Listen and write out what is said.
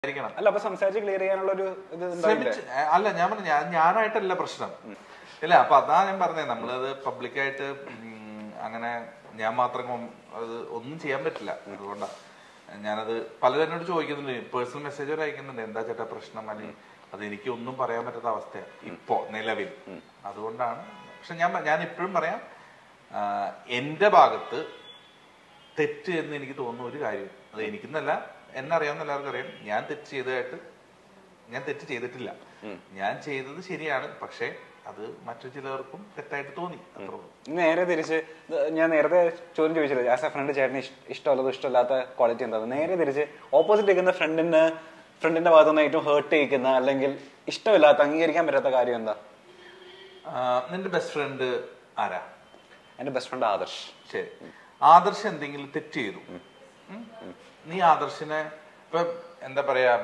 ആയിരിക്കണം അല്ല അപ്പൊ സംസാരിച്ച് ക്ലിയർ ചെയ്യാനുള്ള ഒരു ഇത് ഉണ്ടായില്ലേ ശ്രമിച്ച് അല്ല ഞാൻ പറഞ്ഞു ഞാൻ ഞാനായിട്ടല്ല പ്രശ്നം ഇല്ല അപ്പൊ അതാ ഞാൻ പറഞ്ഞത് നമ്മളത് പബ്ലിക്കായിട്ട് അങ്ങനെ ഞാൻ മാത്രം കൊം- അത് ഒന്നും ചെയ്യാൻ പറ്റില്ല അതുകൊണ്ടാ ഞാനത് പലരും എന്നോട് ചോദിക്കുന്നുണ്ട് പേഴ്സണൽ മെസ്സേജ് വരെ അയക്കുന്നുണ്ട് എന്താ ചേട്ടാ പ്രശ്നം അല്ലെങ്കിൽ അത് എനിക്ക് ഒന്നും പറയാൻ പറ്റാത്ത അവസ്ഥയാണ് ഇപ്പോ നിലവിൽ അതുകൊണ്ടാണ് പക്ഷെ ഞാൻ ഞാൻ ഇപ്പോഴും പറയാം ആ, എന്റെ ഭാഗത്ത് തെറ്റ് എന്ന് എനിക്ക് തോന്നുന്ന ഒരു കാര്യം അത് എനിക്കെന്നല്ല എന്നെ അറിയാവുന്ന എല്ലാവർക്കും അറിയാം ഞാൻ തെറ്റ് ചെയ്തതായിട്ട് ഞാൻ തെറ്റ് ചെയ്തിട്ടില്ല ഞാൻ ചെയ്തത് ശരിയാണ് പക്ഷേ അത് മറ്റു ചിലർക്കും തെറ്റായിട്ട് തോന്നി അത്രേ ഉള്ളൂ. നേരെ തിരിച്ച് ഇത് ഞാൻ നേരത്തെ ചോദ്യം ചോദിച്ചത് ആസ് എ ഫ്രണ്ട് ചേട്ടന് ഇഷ്- ഇഷ്ടമുള്ളത് ഇഷ്ടമില്ലാത്ത ക്വാളിറ്റി എന്താ നേരെ തിരിച്ച് ഓപ്പോസിറ്റ് നിൽക്കുന്ന ഫ്രണ്ടിന് ഫ്രണ്ടിന്റെ ഭാഗത്ത് നിന്ന് ഏറ്റവും ഹേർട്ട് ചെയ്യിക്കുന്ന അല്ലെങ്കിൽ ഇഷ്ടമില്ലാത്ത അംഗീകരിക്കാൻ പറ്റാത്ത കാര്യം എന്താ ആ, നിന്റെ ബെസ്റ്റ് ഫ്രണ്ട് ആരാ എന്റെ ബെസ്റ്റ് ഫ്രണ്ട് ആദർശ് ശരി ആദർശ് എന്തെങ്കിലും തെറ്റ് ചെയ്തു ഉം? നീ ആദർശിനെ ഇപ്പൊ എന്താ പറയാ